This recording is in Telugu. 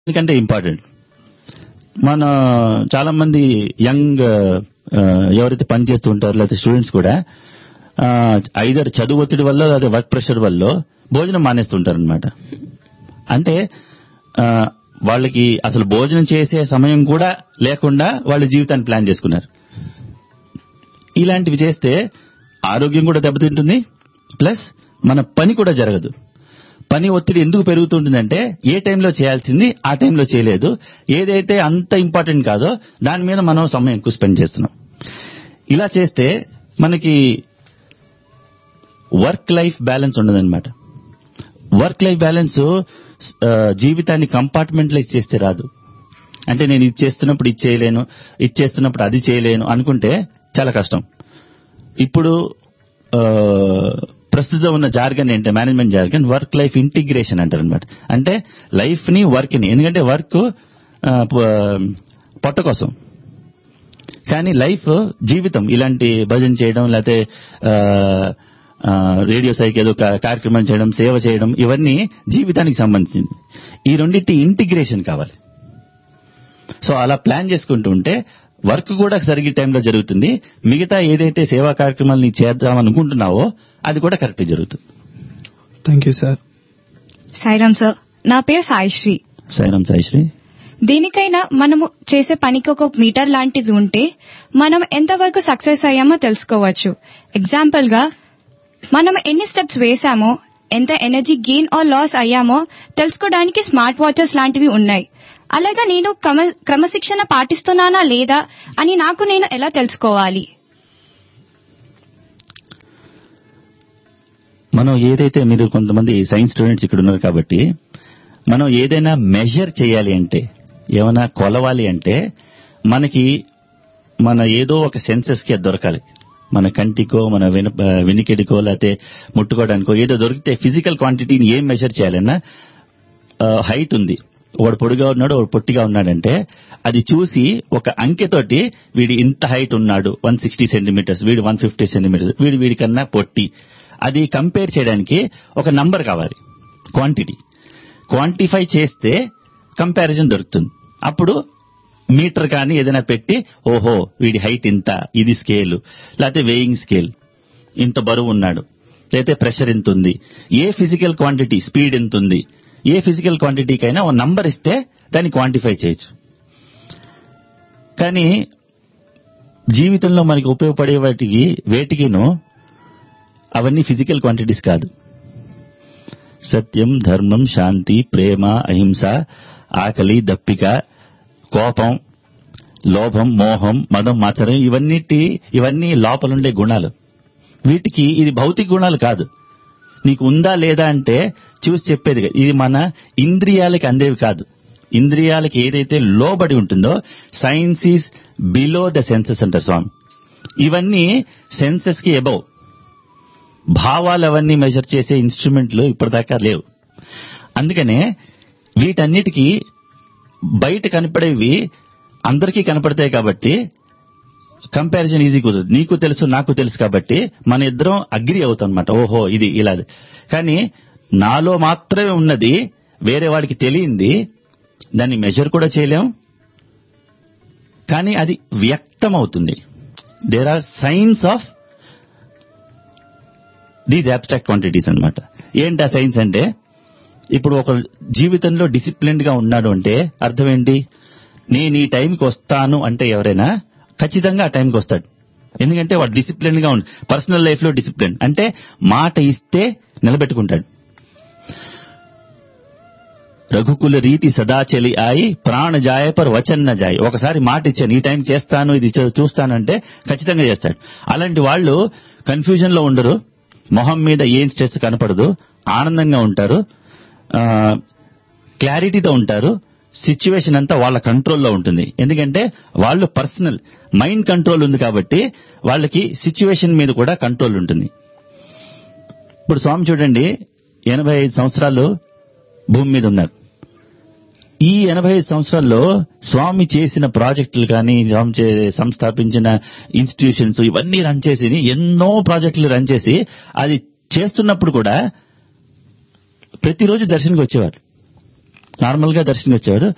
ఎందుకంటే ఇంపార్టెంట్ మన చాలా మంది యంగ్ ఎవరైతే పని చేస్తూ ఉంటారో లేకపోతే స్టూడెంట్స్ కూడా ఐదర్ చదువు ఒత్తిడి వల్ల లేదా వర్క్ ప్రెషర్ వల్ల భోజనం మానేస్తుంటారు అనమాట అంటే ఆ, వాళ్ళకి అసలు భోజనం చేసే సమయం కూడా లేకుండా వాళ్ళ జీవితాన్ని ప్లాన్ చేసుకున్నారు ఇలాంటివి చేస్తే ఆరోగ్యం కూడా దెబ్బతింటుంది ప్లస్ మన పని కూడా జరగదు పని ఒత్తిడి ఎందుకు పెరుగుతుంటుందంటే ఏ టైంలో చేయాల్సింది ఆ టైంలో చేయలేదు ఏదైతే అంత ఇంపార్టెంట్ కాదో దాని మీద మనం సమయం ఎక్కువ స్పెండ్ చేస్తున్నాం ఇలా చేస్తే మనకి వర్క్ లైఫ్ బ్యాలెన్స్ ఉండదన్నమాట వర్క్ లైఫ్ బ్యాలెన్స్ ఆ, జీవితాన్ని కంపార్ట్మెంటలైజ్ చేస్తే రాదు అంటే నేను ఇది చేస్తున్నప్పుడు ఇది చేయలేను ఇది చేస్తున్నప్పుడు అది చేయలేను అనుకుంటే చాలా కష్టం ఇప్పుడు ఆ, ప్రస్తుతం ఉన్న జార్గన్ ఏంటంటే management jargon work life integration అంటారు అనమాట అంటే లైఫ్ ని వర్క్ ని ఎందుకంటే వర్క్ పొట్ట కోసం కానీ లైఫ్ జీవితం ఇలాంటి భజన చేయడం లేకపోతే ఆ, ఆ, రేడియో సైకి ఏదో ఒక కార్యక్రమం చేయడం సేవ చేయడం ఇవన్నీ జీవితానికి సంబంధించింది ఈ రెండింటి ఇంటిగ్రేషన్ కావాలి సో అలా ప్లాన్ చేసుకుంటూ ఉంటే వర్క్ కూడా సరిగ్గా టైంలో జరుగుతుంది మిగతా ఏదైతే సేవా కార్యక్రమాలు నీ చేద్దాం అనుకుంటున్నావో అది కూడా కరెక్ట్ జరుగుతుంది thank you sir Sairam sir నా పేరు సాయిశ్రీ సైరం సాయిశ్రీ దేనికైనా మనము చేసే పనికి ఒక మీటర్ లాంటిది ఉంటే మనం ఎంతవరకు సక్సెస్ అయ్యామో తెలుసుకోవచ్చు ఎగ్జాంపుల్ గా మనం ఎన్ని స్టెప్స్ వేసామో ఎంత ఎనర్జీ గెయిన్ ఆర్ లాస్ అయ్యామో తెలుసుకోవడానికి స్మార్ట్ వాచెస్ లాంటివి ఉన్నాయి అలాగా నేను క్రమ- క్రమశిక్షణ పాటిస్తున్నానా లేదా అని నాకు నేను ఎలా తెలుసుకోవాలి మనం ఏదైతే మీరు కొంతమంది సైన్స్ స్టూడెంట్స్ ఇక్కడ ఉన్నారు కాబట్టి మనం ఏదైనా మెజర్ చేయాలి అంటే ఏమైనా కొలవాలి అంటే మనకి మన ఏదో ఒక సెన్సెస్ కి అది దొరకాలి మన కంటికో మన వెను వెనికెడికో లేకపోతే ముట్టుకోవడానికో ఏదో దొరికితే ఫిజికల్ క్వాంటిటీని ఏం మెజర్ చేయాలన్నా హైట్ ఉంది ఒకడు పొడిగా ఉన్నాడు ఒకడు పొట్టిగా ఉన్నాడంటే అది చూసి ఒక అంకెతోటి వీడి ఇంత హైట్ ఉన్నాడు వన్ సిక్స్టీ సెంటీమీటర్స్ వీడు వన్ ఫిఫ్టీ సెంటీమీటర్స్ వీడు వీడి కన్నా పొట్టి అది కంపేర్ చేయడానికి ఒక నంబర్ కావాలి క్వాంటిటీ క్వాంటిఫై చేస్తే కంపారిజన్ దొరుకుతుంది అప్పుడు మీటర్ కానీ ఏదైనా పెట్టి ఓహో వీడి హైట్ ఇంత ఇది స్కేల్ లేకపోతే వేయింగ్ స్కేల్ ఇంత బరువు ఉన్నాడు లేకపోతే ప్రెషర్ ఎంత ఉంది ఏ ఫిజికల్ క్వాంటిటీ స్పీడ్ ఎంత ఉంది ఏ ఫిజికల్ క్వాంటిటీకైనా ఒక నంబర్ ఇస్తే దాన్ని క్వాంటిఫై చేయొచ్చు కానీ జీవితంలో మనకి ఉపయోగపడే వాటికి వేటికిను అవన్నీ ఫిజికల్ క్వాంటిటీస్ కాదు సత్యం ధర్మం శాంతి ప్రేమ అహింస ఆకలి దప్పిక కోపం లోభం మోహం మదం మాచరం ఇవన్నిటి ఇవన్నీ లోపలుండే గుణాలు వీటికి ఇది భౌతిక గుణాలు కాదు నీకు ఉందా లేదా అంటే చూసి చెప్పేది కాదు. ఇది మన ఇంద్రియాలకి అందేవి కాదు ఇంద్రియాలకి ఏదైతే లోబడి ఉంటుందో science is below the senses అంటారు స్వామి ఇవన్నీ సెన్సెస్ కి ఎబవ్ భావాలు అవన్నీ మెజర్ చేసే ఇన్స్ట్రుమెంట్లు ఇప్పటిదాకా లేవు అందుకనే వీటన్నిటికీ బయట కనపడేవి అందరికీ కనపడతాయి కాబట్టి కంపారిజన్ ఈజీ కుదరదు నీకు తెలుసు నాకు తెలుసు కాబట్టి మన ఇద్దరం అగ్రి అవుతాం అనమాట ఓహో ఇది ఇలా కానీ నాలో మాత్రమే ఉన్నది వేరే వాడికి తెలియంది దాన్ని మెజర్ కూడా చేయలేం కానీ అది వ్యక్తం అవుతుంది there are signs of these abstract quantities అన్నమాట ఏంటి ఆ సైన్స్ అంటే ఇప్పుడు ఒక జీవితంలో డిసిప్లిన్డ్ గా ఉన్నాడు అంటే అర్థం ఏంటి నేను ఈ టైంకి వస్తాను అంటే ఎవరైనా ఖచ్చితంగా ఆ టైంకి వస్తాడు ఎందుకంటే వాడు డిసిప్లిన్ గా ఉంది పర్సనల్ లైఫ్ లో డిసిప్లిన్ అంటే మాట ఇస్తే నిలబెట్టుకుంటాడు రఘుకుల రీతి సదాచలి ఆయి ప్రాణ జాయ పర్ వచన్ న జాయ్ ఒకసారి మాట ఇచ్చాను ఈ టైం చేస్తాను ఇది చూ- చూస్తానంటే ఖచ్చితంగా చేస్తాడు అలాంటి వాళ్ళు కన్ఫ్యూజన్ లో ఉండరు మొహం మీద ఏం స్ట్రెస్ కనపడదు ఆనందంగా ఉంటారు ఆ, క్లారిటీతో ఉంటారు సిచ్యువేషన్ అంతా వాళ్ళ కంట్రోల్లో ఉంటుంది ఎందుకంటే వాళ్ళు పర్సనల్ మైండ్ కంట్రోల్ ఉంది కాబట్టి వాళ్ళకి సిచ్యువేషన్ మీద కూడా కంట్రోల్ ఉంటుంది ఇప్పుడు స్వామి చూడండి ఎనభై ఐదు సంవత్సరాలు భూమి మీద ఉన్నారు ఈ ఎనభై ఐదు సంవత్సరాల్లో స్వామి చేసిన ప్రాజెక్టులు కానీ స్వామి చే- సంస్థాపించిన ఇన్స్టిట్యూషన్స్ ఇవన్నీ రన్ చేసి ఎన్నో ప్రాజెక్టులు రన్ చేసి అది చేస్తున్నప్పుడు కూడా ప్రతిరోజు దర్శనకి వచ్చేవారు నార్మల్ గా దర్శనకి వచ్చేవాడు